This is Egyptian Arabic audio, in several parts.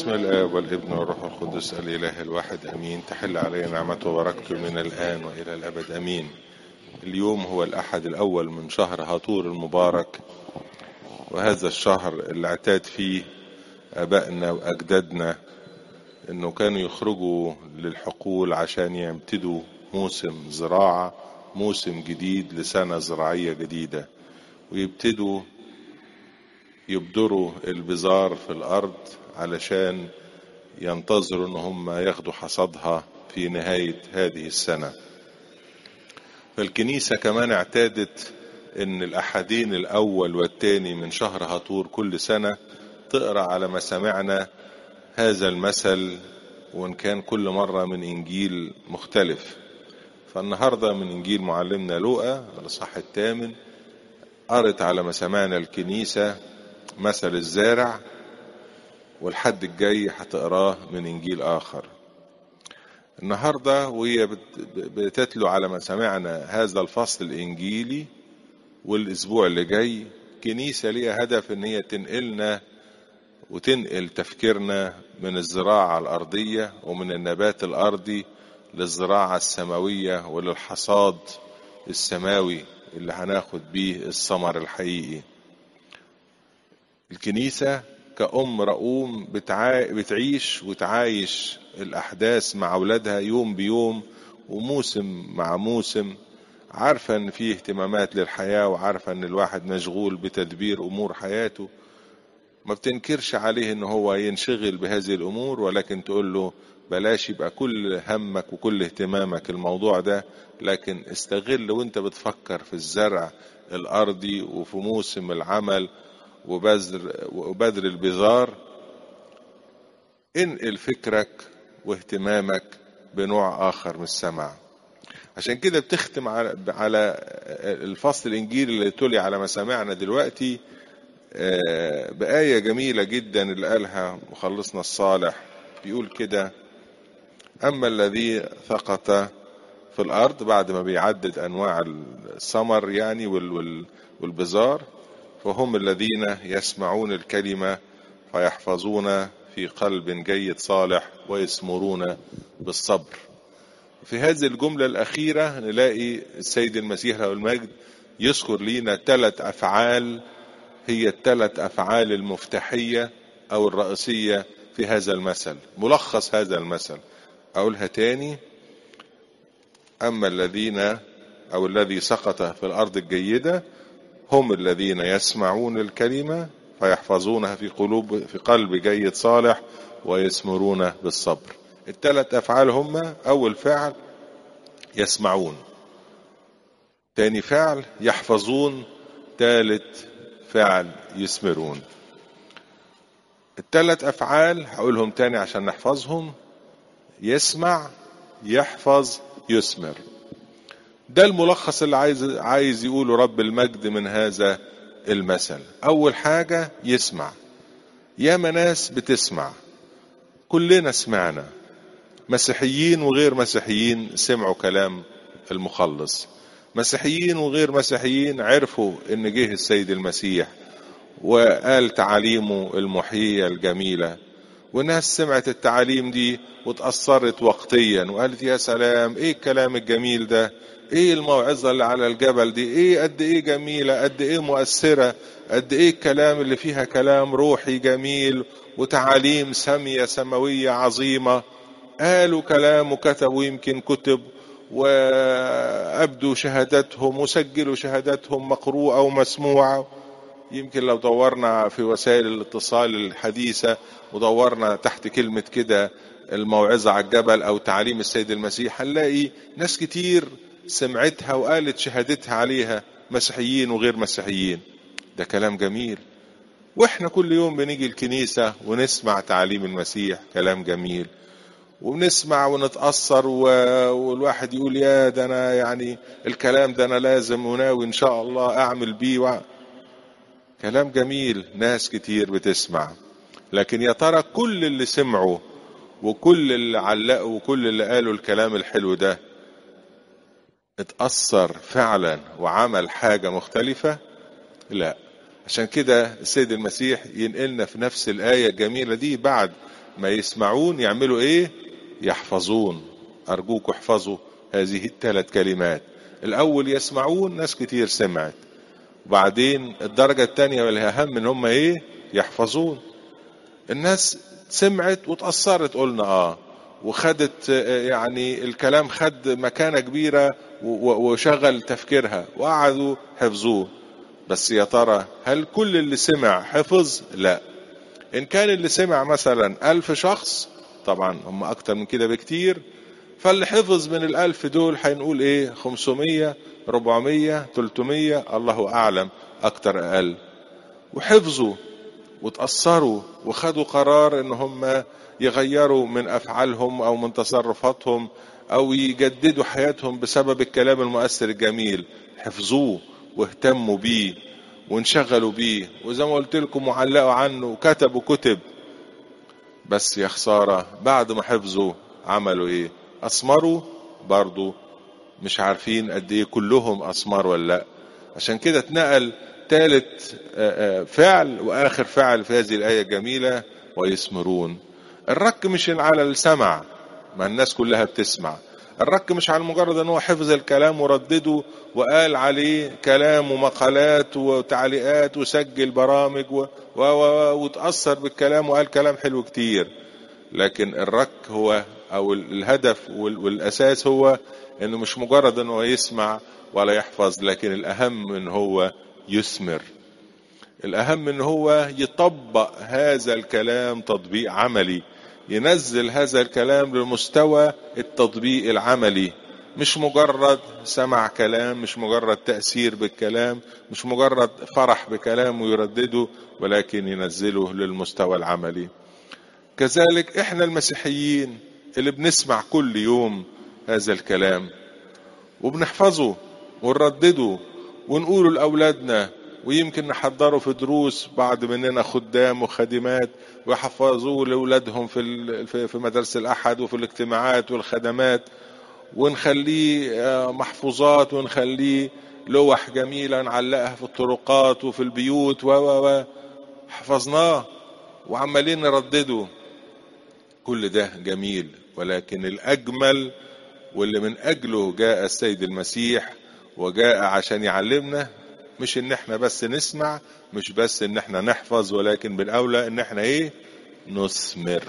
باسم الآب والابن والروح القدس الإله الواحد أمين تحل علينا نعمته وبركته من الآن وإلى الأبد أمين اليوم هو الأحد الأول من شهر هطور المبارك وهذا الشهر اللي اعتاد فيه آبائنا وأجدادنا إنه كانوا يخرجوا للحقول عشان يمتدوا موسم زراعة موسم جديد لسنة زراعية جديدة ويبتدوا يبدروا البذار في الأرض علشان ينتظروا إن هم ياخدوا حصادها في نهاية هذه السنة فالكنيسة كمان اعتادت إن الأحدين الأول والتاني من شهر هطور كل سنة تقرأ على مسامعنا هذا المثل وإن كان كل مرة من إنجيل مختلف فالنهاردة من إنجيل معلمنا لوقا الإصحاح الثامن قرت على مسامعنا الكنيسة مثل الزارع والحد الجاي هتقراه من إنجيل آخر النهاردة وهي بتتلو على مسامعنا هذا الفصل الإنجيلي والأسبوع اللي جاي كنيسة ليها هدف إن هي تنقلنا وتنقل تفكيرنا من الزراعة الأرضية ومن النبات الأرضي للزراعة السماوية وللحصاد السماوي اللي هناخد بيه الثمر الحقيقي الكنيسة كأم رؤوم بتعا... بتعيش وتعايش الأحداث مع أولادها يوم بيوم وموسم مع موسم عارفة إن فيه اهتمامات للحياة وعارفة إن الواحد مشغول بتدبير أمور حياته ما بتنكرش عليه إن هو ينشغل بهذه الأمور ولكن تقول له بلاش يبقى كل همك وكل اهتمامك الموضوع ده لكن استغل وانت بتفكر في الزرع الأرضي وفي موسم العمل وبذر وبذر البذار انقل فكرك واهتمامك بنوع آخر من السمع عشان كده بتختم على الفصل الإنجيلي اللي تلي على مسامعنا دلوقتي بآية جميلة جدا اللي قالها مخلصنا الصالح بيقول كده أما الذي سقط في الأرض بعد ما بيعدد أنواع الثمر يعني والبزار فهم الذين يسمعون الكلمة فيحفظون في قلب جيد صالح ويثمرون بالصبر في هذه الجملة الأخيرة نلاقي السيد المسيح له المجد يذكر لنا ثلاث أفعال هي الثلاث أفعال المفتاحية أو الرئيسية في هذا المثل ملخص هذا المثل أقولها تاني أما الذين أو الذي سقط في الأرض الجيدة هم الذين يسمعون الكلمة فيحفظونها في قلوب في قلب جيد صالح ويثمرون بالصبر الثلاث أفعال هم أول فعل يسمعون تاني فعل يحفظون ثالث فعل يثمرون الثلاث أفعال هقولهم تاني عشان نحفظهم يسمع يحفظ يثمر ده الملخص اللي عايز عايز يقوله رب المجد من هذا المثل اول حاجه يسمع ياما ناس بتسمع كلنا سمعنا مسيحيين وغير مسيحيين سمعوا كلام المخلص مسيحيين وغير مسيحيين عرفوا ان جه السيد المسيح وقال تعاليمه المحييه الجميله وناس سمعت التعاليم دي وتأثرت وقتيا وقالت يا سلام ايه الكلام الجميل ده ايه الموعظة اللي على الجبل دي ايه قد ايه جميلة قد ايه مؤثرة قد ايه الكلام اللي فيها كلام روحي جميل وتعاليم سامية سماوية عظيمة قالوا كلام وكتبوا يمكن كتب وأبدوا شهادتهم وسجلوا شهادتهم مقروءة ومسموعة يمكن لو دورنا في وسائل الاتصال الحديثة ودورنا تحت كلمة كده الموعظة على الجبل أو تعاليم السيد المسيح هنلاقي ناس كتير سمعتها وقالت شهادتها عليها مسيحيين وغير مسيحيين ده كلام جميل واحنا كل يوم بنيجي الكنيسة ونسمع تعاليم المسيح كلام جميل ونسمع ونتأثر و... والواحد يقول يا ده أنا يعني الكلام ده أنا لازم وناوي إن شاء الله أعمل بيه و... كلام جميل ناس كتير بتسمع لكن يا ترى كل اللي سمعوا وكل اللي علقوا وكل اللي قالوا الكلام الحلو ده اتأثر فعلا وعمل حاجة مختلفة لا عشان كده السيد المسيح ينقلنا في نفس الآية الجميلة دي بعد ما يسمعون يعملوا ايه يحفظون ارجوك احفظوا هذه الثلاث كلمات الاول يسمعون ناس كتير سمعت وبعدين الدرجة الثانية والأهم إن هم إيه؟ يحفظون. الناس سمعت وتأثرت قلنا آه وخدت يعني الكلام خد مكانة كبيرة وشغل تفكيرها وقعدوا حفظوه. بس يا ترى هل كل اللي سمع حفظ؟ لا. إن كان اللي سمع مثلا ألف شخص طبعا هم أكتر من كده بكتير فاللي حفظ من الألف دول هنقول إيه 500 400 300 الله أعلم أكتر أقل وحفظوا وتأثروا وخدوا قرار إن هم يغيروا من أفعالهم أو من تصرفاتهم أو يجددوا حياتهم بسبب الكلام المؤثر الجميل حفظوه واهتموا بيه وانشغلوا بيه وزي ما قلت لكم وعلقوا عنه وكتبوا كتب بس يا خسارة بعد ما حفظوا عملوا ايه أثمروا برضو مش عارفين قد ايه كلهم أثمر ولا لا عشان كده اتنقل ثالث فعل وآخر فعل في هذه الآية الجميلة ويثمرون الرك مش على السمع ما الناس كلها بتسمع الرك مش على مجرد ان هو حفظ الكلام وردده وقال عليه كلام ومقالات وتعليقات وسجل برامج و... و... و... وتأثر بالكلام وقال كلام حلو كتير لكن الرك هو او الهدف والاساس هو انه مش مجرد انه يسمع ولا يحفظ لكن الاهم ان هو يثمر الاهم ان هو يطبق هذا الكلام تطبيق عملي ينزل هذا الكلام لمستوى التطبيق العملي مش مجرد سمع كلام مش مجرد تأثير بالكلام مش مجرد فرح بكلام ويردده ولكن ينزله للمستوى العملي كذلك احنا المسيحيين اللي بنسمع كل يوم هذا الكلام وبنحفظه ونردده ونقوله لأولادنا ويمكن نحضره في دروس بعض مننا خدام وخادمات ويحفظوه لاولادهم في في مدارس الاحد وفي الاجتماعات والخدمات ونخليه محفوظات ونخليه لوح جميله نعلقها في الطرقات وفي البيوت و و حفظناه وعمالين نردده كل ده جميل ولكن الاجمل واللي من اجله جاء السيد المسيح وجاء عشان يعلمنا مش ان احنا بس نسمع مش بس ان احنا نحفظ ولكن بالاولى ان احنا ايه نثمر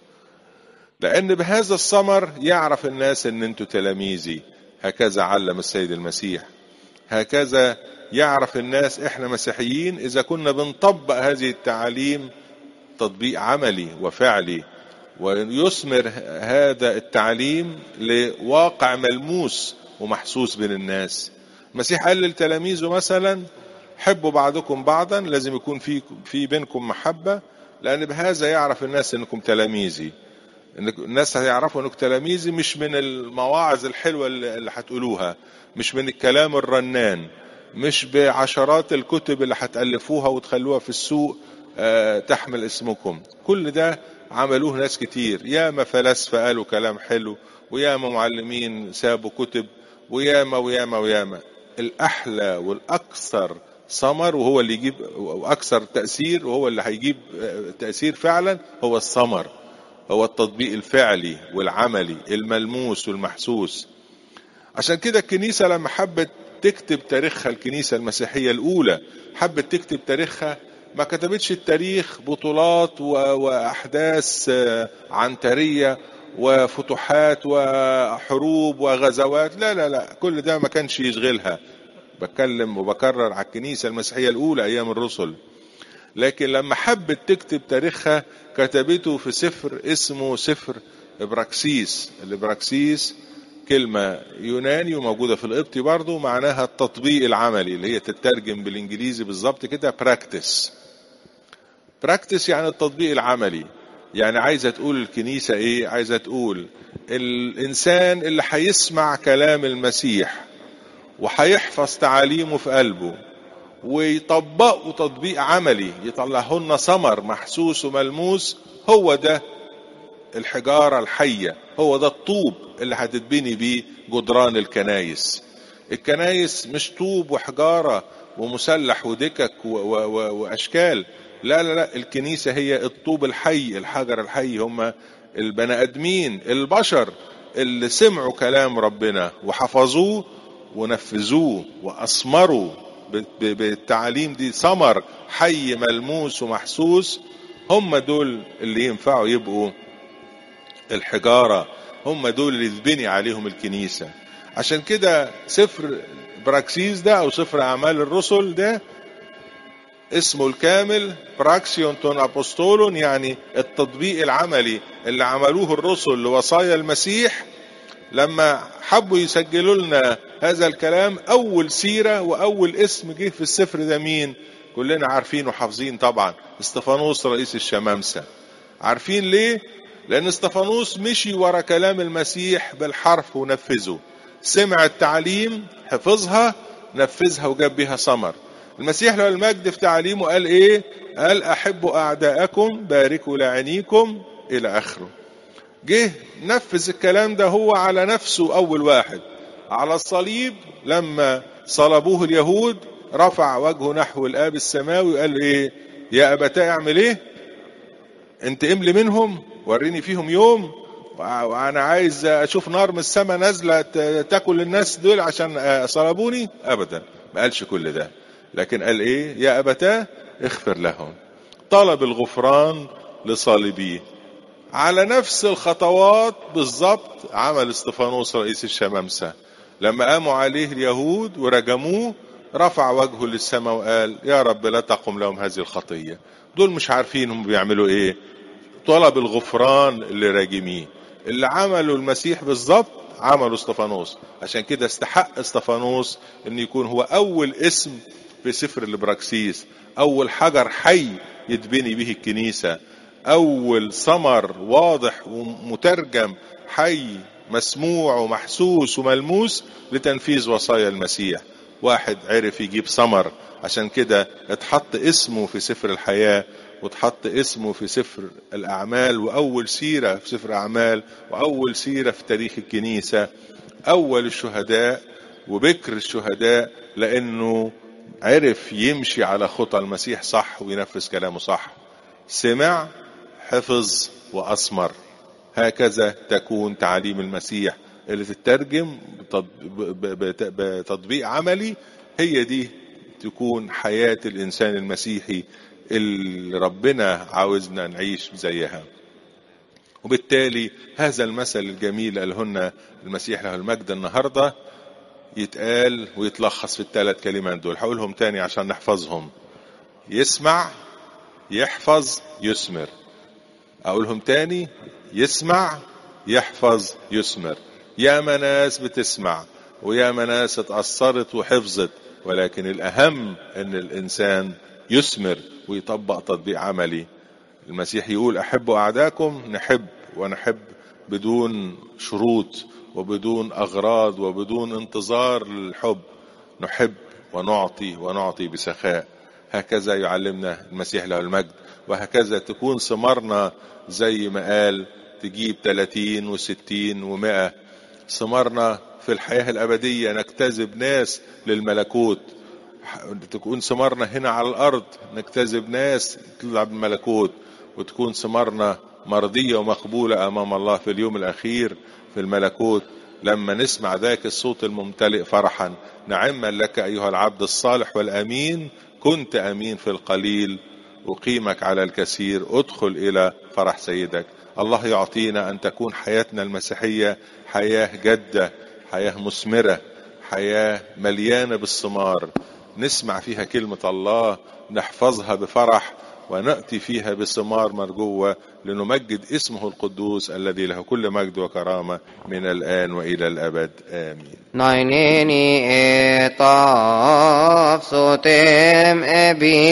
لان بهذا الثمر يعرف الناس ان انتوا تلاميذي هكذا علم السيد المسيح هكذا يعرف الناس احنا مسيحيين اذا كنا بنطبق هذه التعاليم تطبيق عملي وفعلي ويثمر هذا التعليم لواقع ملموس ومحسوس بين الناس المسيح قال لتلاميذه مثلا حبوا بعضكم بعضا لازم يكون في في بينكم محبه لان بهذا يعرف الناس انكم تلاميذي الناس هيعرفوا انكم تلاميذي مش من المواعظ الحلوه اللي هتقولوها مش من الكلام الرنان مش بعشرات الكتب اللي هتالفوها وتخلوها في السوق تحمل اسمكم كل ده عملوه ناس كتير ياما فلاسفه قالوا كلام حلو وياما معلمين سابوا كتب وياما وياما وياما الأحلى والأكثر ثمر وهو اللي يجيب وأكثر تأثير وهو اللي هيجيب تأثير فعلا هو الثمر هو التطبيق الفعلي والعملي الملموس والمحسوس عشان كده الكنيسة لما حبت تكتب تاريخها الكنيسة المسيحية الأولى حبت تكتب تاريخها ما كتبتش التاريخ بطولات وأحداث عنترية وفتوحات وحروب وغزوات لا لا لا كل ده ما كانش يشغلها بتكلم وبكرر على الكنيسة المسيحية الأولى أيام الرسل لكن لما حبت تكتب تاريخها كتبته في سفر اسمه سفر إبراكسيس الإبراكسيس كلمة يوناني وموجودة في القبطي برضو معناها التطبيق العملي اللي هي تترجم بالإنجليزي بالظبط كده براكتس براكتس يعني التطبيق العملي يعني عايزة تقول الكنيسة ايه عايزة تقول الانسان اللي هيسمع كلام المسيح وهيحفظ تعاليمه في قلبه ويطبقه تطبيق عملي يطلعه لنا ثمر محسوس وملموس هو ده الحجارة الحية هو ده الطوب اللي هتتبني بيه جدران الكنايس الكنايس مش طوب وحجارة ومسلح ودكك و و و وأشكال لا لا لا الكنيسة هي الطوب الحي الحجر الحي هم البني ادمين البشر اللي سمعوا كلام ربنا وحفظوه ونفذوه واثمروا بالتعاليم دي ثمر حي ملموس ومحسوس هم دول اللي ينفعوا يبقوا الحجارة هم دول اللي تبني عليهم الكنيسة عشان كده سفر براكسيس ده او سفر اعمال الرسل ده اسمه الكامل براكسيون تون ابوستولون يعني التطبيق العملي اللي عملوه الرسل لوصايا المسيح لما حبوا يسجلوا لنا هذا الكلام اول سيره واول اسم جه في السفر ده مين كلنا عارفين وحافظين طبعا استفانوس رئيس الشمامسه عارفين ليه لان استفانوس مشي ورا كلام المسيح بالحرف ونفذه سمع التعليم حفظها نفذها وجاب بها ثمر المسيح له المجد في تعليمه قال ايه قال احبوا اعداءكم باركوا لعينيكم الى اخره جه نفذ الكلام ده هو على نفسه اول واحد على الصليب لما صلبوه اليهود رفع وجهه نحو الاب السماوي وقال ايه يا ابتاه اعمل ايه انتقم لي منهم وريني فيهم يوم وانا عايز اشوف نار من السماء نازله تاكل الناس دول عشان صلبوني ابدا ما قالش كل ده لكن قال ايه يا ابتاه اغفر لهم طلب الغفران لصالبيه على نفس الخطوات بالظبط عمل استفانوس رئيس الشمامسة لما قاموا عليه اليهود ورجموه رفع وجهه للسماء وقال يا رب لا تقم لهم هذه الخطية دول مش عارفين هم بيعملوا ايه طلب الغفران اللي راجميه اللي عمله المسيح بالظبط عمله استفانوس عشان كده استحق استفانوس ان يكون هو اول اسم في سفر البراكسيس اول حجر حي يتبني به الكنيسة اول ثمر واضح ومترجم حي مسموع ومحسوس وملموس لتنفيذ وصايا المسيح واحد عرف يجيب ثمر عشان كده اتحط اسمه في سفر الحياة واتحط اسمه في سفر الأعمال وأول سيرة في سفر أعمال وأول سيرة في تاريخ الكنيسة أول الشهداء وبكر الشهداء لأنه عرف يمشي على خطى المسيح صح وينفذ كلامه صح سمع حفظ وأثمر هكذا تكون تعاليم المسيح اللي تترجم بتطبيق عملي هي دي تكون حياة الإنسان المسيحي اللي ربنا عاوزنا نعيش زيها وبالتالي هذا المثل الجميل اللي هن المسيح له المجد النهارده يتقال ويتلخص في الثلاث كلمات دول هقولهم تاني عشان نحفظهم يسمع يحفظ يثمر اقولهم تاني يسمع يحفظ يثمر يا ناس بتسمع ويا ناس اتأثرت وحفظت ولكن الأهم أن الإنسان يثمر ويطبق تطبيق عملي المسيح يقول أحبوا أعداكم نحب ونحب بدون شروط وبدون أغراض وبدون انتظار للحب نحب ونعطي ونعطي بسخاء هكذا يعلمنا المسيح له المجد وهكذا تكون ثمارنا زي ما قال تجيب 30 و60 و100 ثمارنا في الحياة الأبدية نجتذب ناس للملكوت تكون ثمارنا هنا على الأرض نجتذب ناس تطلع بالملكوت وتكون ثمارنا مرضية ومقبولة أمام الله في اليوم الأخير في الملكوت لما نسمع ذاك الصوت الممتلئ فرحا نعما لك أيها العبد الصالح والأمين كنت أمين في القليل أقيمك على الكثير ادخل إلى فرح سيدك الله يعطينا أن تكون حياتنا المسيحية حياة جادة حياة مثمرة حياة مليانة بالثمار نسمع فيها كلمة الله نحفظها بفرح ونأتي فيها بثمار مرجوة لنمجد اسمه القدوس الذي له كل مجد وكرامة من الآن وإلى الأبد آمين Nainini etaf sotem ebi